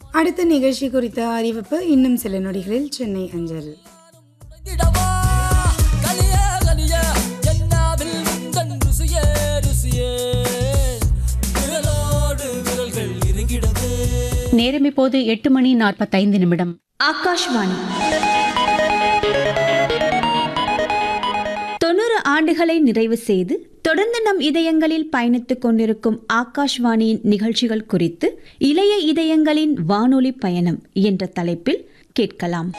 அடுத்த நிகழ்ச்சி குறித்த அறிவிப்பு இன்னும் சில நொடிகளில் சென்னை அஞ்சல் இடவா கலிய கலிய என்னாவில் முந்தன் ருசியே ருசியே விரலோடு விரல்கள் இறங்கிடவே நேரம் இப்போது எட்டு மணி நாற்பத்தைந்து நிமிடம் ஆகாஷ்வாணி தொண்ணூறு ஆண்டுகளை நிறைவு செய்து தொடர்ந்து நம் இதயங்களில் பயணித்துக் கொண்டிருக்கும் ஆகாஷ்வாணியின் நிகழ்ச்சிகள் குறித்து இளைய இதயங்களின் வானொலி பயணம் என்ற தலைப்பில் கேட்கலாம்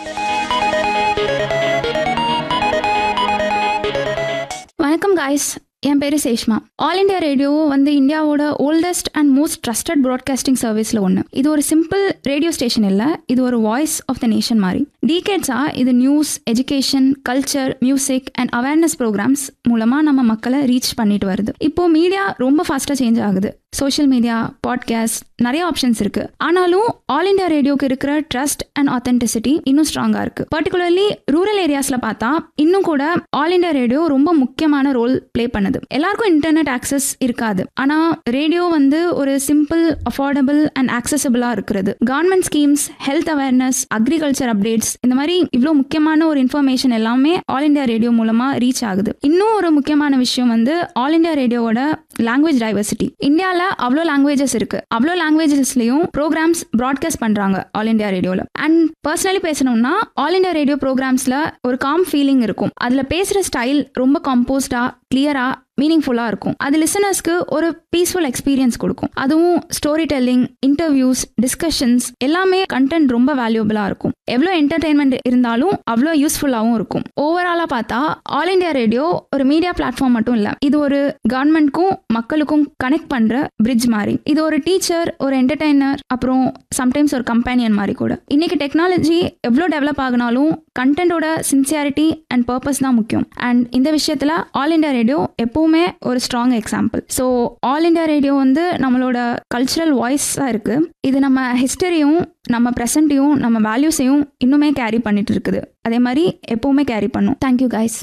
வணக்கம் காய்ஸ் என் பேர் சேஷ்மா ஆல் இண்டியா ரேடியோ வந்து இந்தியாவோட oldest and most trusted broadcasting சர்வீஸில் ஒன்று இது ஒரு சிம்பிள் ரேடியோ ஸ்டேஷன் இல்லை இது ஒரு வாய்ஸ் ஆஃப் த நேஷன் மாதிரி டீகேட்ஸாக இது news education culture music and awareness programs மூலமாக நம்ம மக்களை ரீச் பண்ணிட்டு வருது இப்போ மீடியா ரொம்ப ஃபாஸ்ட்டாக சேஞ்ச் ஆகுது சோஷியல் மீடியா பாட்காஸ்ட் நிறைய ஆப்ஷன்ஸ் இருக்கு ஆனாலும் ஆல் இண்டியா ரேடியோக்கு இருக்கிற ட்ரஸ்ட் அண்ட் ஆத்தென்டிசிட்டி இன்னும் ஸ்ட்ராங்காக இருக்கு பர்டிகுலர்லி ரூரல் ஏரியாஸ்ல பார்த்தா இன்னும் கூட ஆல் இண்டியா ரேடியோ ரொம்ப முக்கியமான ரோல் ப்ளே பண்ணுது எல்லாருக்கும் இன்டர்நெட் ஆக்சஸ் இருக்காது ஆனா ரேடியோ வந்து ஒரு சிம்பிள் அஃபோர்டபுள் அண்ட் ஆக்சசபிளா இருக்கிறது government schemes health awareness agriculture updates இந்த மாதிரி இவ்வளோ முக்கியமான ஒரு இன்ஃபர்மேஷன் எல்லாமே ஆல் இண்டியா ரேடியோ மூலமா ரீச் ஆகுது இன்னும் ஒரு முக்கியமான விஷயம் வந்து ஆல் இண்டியா ரேடியோவோட லாங்குவேஜ் டைவர்சிட்டி இந்தியாவில் அவ்வளோ லாங்குவேஜஸ் இருக்கு அவ்வளோ லாங்குவேஜஸ்லையும் ப்ரோக்ராம்ஸ் ப்ராட்காஸ்ட் பண்றாங்க ஆல் இண்டியா ரேடியோவில் அண்ட் பர்சனலி பேசணும்னா ஆல் இண்டியா ரேடியோ ப்ரோக்ராம்ஸ்ல ஒரு காம் ஃபீலிங் இருக்கும் அதில் பேசுகிற ஸ்டைல் ரொம்ப கம்போஸ்டா கிளியரா மீனிங்ஃபுல்லாக இருக்கும் அது லிசனர்ஸ்க்கு ஒரு பீஸ்ஃபுல் எக்ஸ்பீரியன்ஸ் கொடுக்கும் அதுவும் ஸ்டோரி டெல்லிங் இன்டர்வியூஸ் டிஸ்கஷன்ஸ் எல்லாமே கண்டென்ட் ரொம்ப வேல்யூபிளாக இருக்கும் எவ்வளோ என்டர்டெயின்மெண்ட் இருந்தாலும் அவ்வளோ யூஸ்ஃபுல்லாகவும் இருக்கும் ஓவராலாக பார்த்தா ஆல் இண்டியா ரேடியோ ஒரு மீடியா பிளாட்ஃபார்ம் மட்டும் இல்லை இது ஒரு கவர்மெண்ட்க்கும் மக்களுக்கும் கனெக்ட் பண்ணுற பிரிட்ஜ் மாதிரி இது ஒரு டீச்சர் ஒரு என்டர்டெய்னர் அப்புறம் சம்டைம்ஸ் ஒரு கம்பேனியன் மாதிரி கூட இன்னைக்கு டெக்னாலஜி எவ்வளோ டெவலப் ஆகினாலும் கண்டென்ட்டோட சின்சியாரிட்டி அண்ட் பர்பஸ் தான் முக்கியம் அண்ட் இந்த விஷயத்தில் ஆல் இண்டியா ரேடியோ எப்போவுமே ஒரு strong example so all India radio வந்து நம்மளோட கல்ச்சுரல் வாய்ஸாக இருக்குது இது நம்ம ஹிஸ்டரியும் நம்ம ப்ரெசண்ட்டையும் நம்ம வேல்யூஸையும் இன்னுமே கேரி பண்ணிட்டு இருக்குது அதே மாதிரி எப்போவுமே கேரி பண்ணும் தேங்க்யூ கைஸ்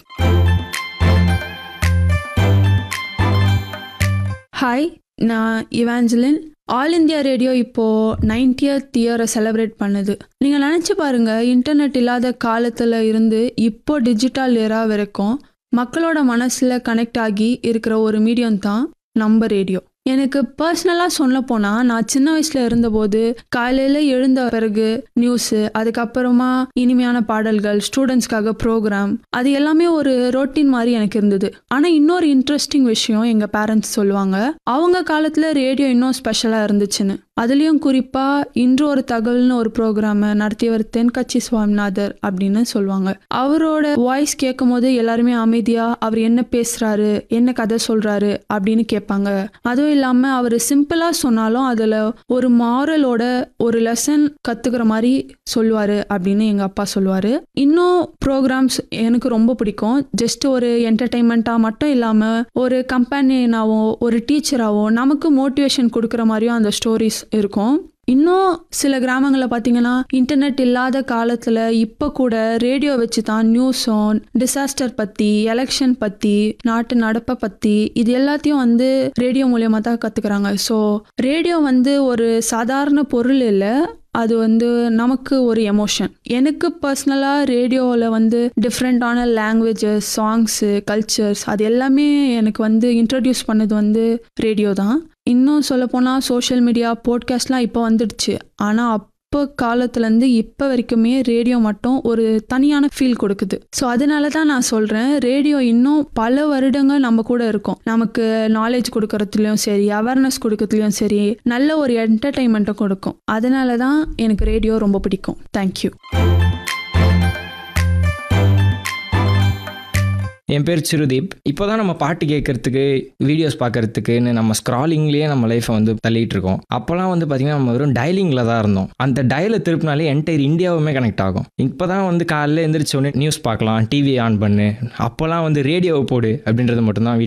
ஹாய் நான் இவாஞ்சலின் ஆல் இந்தியா ரேடியோ இப்போது நைன்டியத் இயரை செலிப்ரேட் பண்ணுது நீங்கள் நினச்சி பாருங்க இன்டர்நெட் இல்லாத காலத்தில் இருந்து இப்போ டிஜிட்டல் ஏரா வரைக்கும் மக்களோட மனசில் கனெக்ட் ஆகி இருக்கிற ஒரு மீடியம் தான் நம்ம ரேடியோ எனக்கு பர்சனலாக சொல்ல போனால் நான் சின்ன வயசில் இருந்தபோது காலையில் எழுந்த பிறகு நியூஸு அதுக்கப்புறமா இனிமையான பாடல்கள் ஸ்டூடெண்ட்ஸ்க்காக ப்ரோக்ராம் அது எல்லாமே ஒரு ரொட்டீன் மாதிரி எனக்கு இருந்தது ஆனால் இன்னொரு இன்ட்ரெஸ்டிங் விஷயம் எங்கள் பேரண்ட்ஸ் சொல்லுவாங்க அவங்க காலத்தில் ரேடியோ இன்னும் ஸ்பெஷலாக இருந்துச்சுன்னு அதுலேயும் குறிப்பாக இன்று ஒரு தகவல்னு ஒரு ப்ரோக்ராமை நடத்தியவர் தென்கட்சி சுவாமிநாதர் அப்படின்னு சொல்லுவாங்க அவரோட வாய்ஸ் கேட்கும் போது எல்லாருமே அமைதியாக அவர் என்ன பேசுகிறாரு என்ன கதை சொல்கிறாரு அப்படின்னு கேட்பாங்க அதுவும் இல்லாமல் அவர் சிம்பிளாக சொன்னாலும் அதில் ஒரு மாரலோட ஒரு லெசன் கற்றுக்கிற மாதிரி சொல்லுவார் அப்படின்னு எங்கள் அப்பா சொல்லுவார் இன்னும் ப்ரோக்ராம்ஸ் எனக்கு ரொம்ப பிடிக்கும் ஜஸ்ட் ஒரு என்டர்டெயின்மெண்ட்டாக மட்டும் இல்லாமல் ஒரு கம்பெனியனாவோ ஒரு டீச்சராகவோ நமக்கு மோட்டிவேஷன் கொடுக்குற மாதிரியும் அந்த ஸ்டோரிஸ் இருக்கும் இன்னும் சில கிராமங்களில் பார்த்தீங்கன்னா இன்டர்நெட் இல்லாத காலத்தில் இப்போ கூட ரேடியோ வச்சு தான் நியூஸும் டிசாஸ்டர் பற்றி எலெக்ஷன் பற்றி நாட்டு நடப்பை பற்றி இது எல்லாத்தையும் வந்து ரேடியோ மூலியமாக தான் கற்றுக்குறாங்க ஸோ ரேடியோ வந்து ஒரு சாதாரண பொருள் இல்லை அது வந்து நமக்கு ஒரு எமோஷன் எனக்கு பர்சனலாக ரேடியோவில் வந்து டிஃப்ரெண்ட்டான லாங்குவேஜஸ் சாங்ஸு கல்ச்சர்ஸ் அது எல்லாமே எனக்கு வந்து இன்ட்ரடியூஸ் பண்ணது வந்து ரேடியோ தான் இன்னும் சொல்லப்போனால் சோஷியல் மீடியா போட்காஸ்ட்லாம் இப்போ வந்துடுச்சு ஆனால் அப்போ காலத்துலேருந்து இப்போ வரைக்குமே ரேடியோ மட்டும் ஒரு தனியான ஃபீல் கொடுக்குது ஸோ அதனால தான் நான் சொல்கிறேன் ரேடியோ இன்னும் பல வருடங்கள் நம்ம கூட இருக்கும் நமக்கு நாலேஜ் கொடுக்கறதுலையும் சரி அவேர்னஸ் கொடுக்கறதுலையும் சரி நல்ல ஒரு என்டர்டெயின்மெண்ட்டை கொடுக்கும் அதனால தான் எனக்கு ரேடியோ ரொம்ப பிடிக்கும் தேங்க்யூ என் பேர் சிறுதீப் இப்போ தான் நம்ம பாட்டு கேட்கறதுக்கு வீடியோஸ் பார்க்கறதுக்குன்னு நம்ம ஸ்க்ராலிங்லேயே நம்ம லைஃப்பை வந்து தள்ளிட்டு இருக்கோம் அப்போலாம் வந்து பார்த்திங்கன்னா நம்ம வெறும் டயலிங்கில் தான் இருந்தோம் அந்த டயலை திருப்பினாலே என்டையர் இந்தியாவுமே கனெக்ட் ஆகும் இப்போ தான் வந்து காலையில் எந்திரிச்ச உடனே நியூஸ் பார்க்கலாம் டிவி ஆன் பண்ணு அப்போல்லாம் வந்து ரேடியோவை போடு அப்படின்றது மட்டும்தான்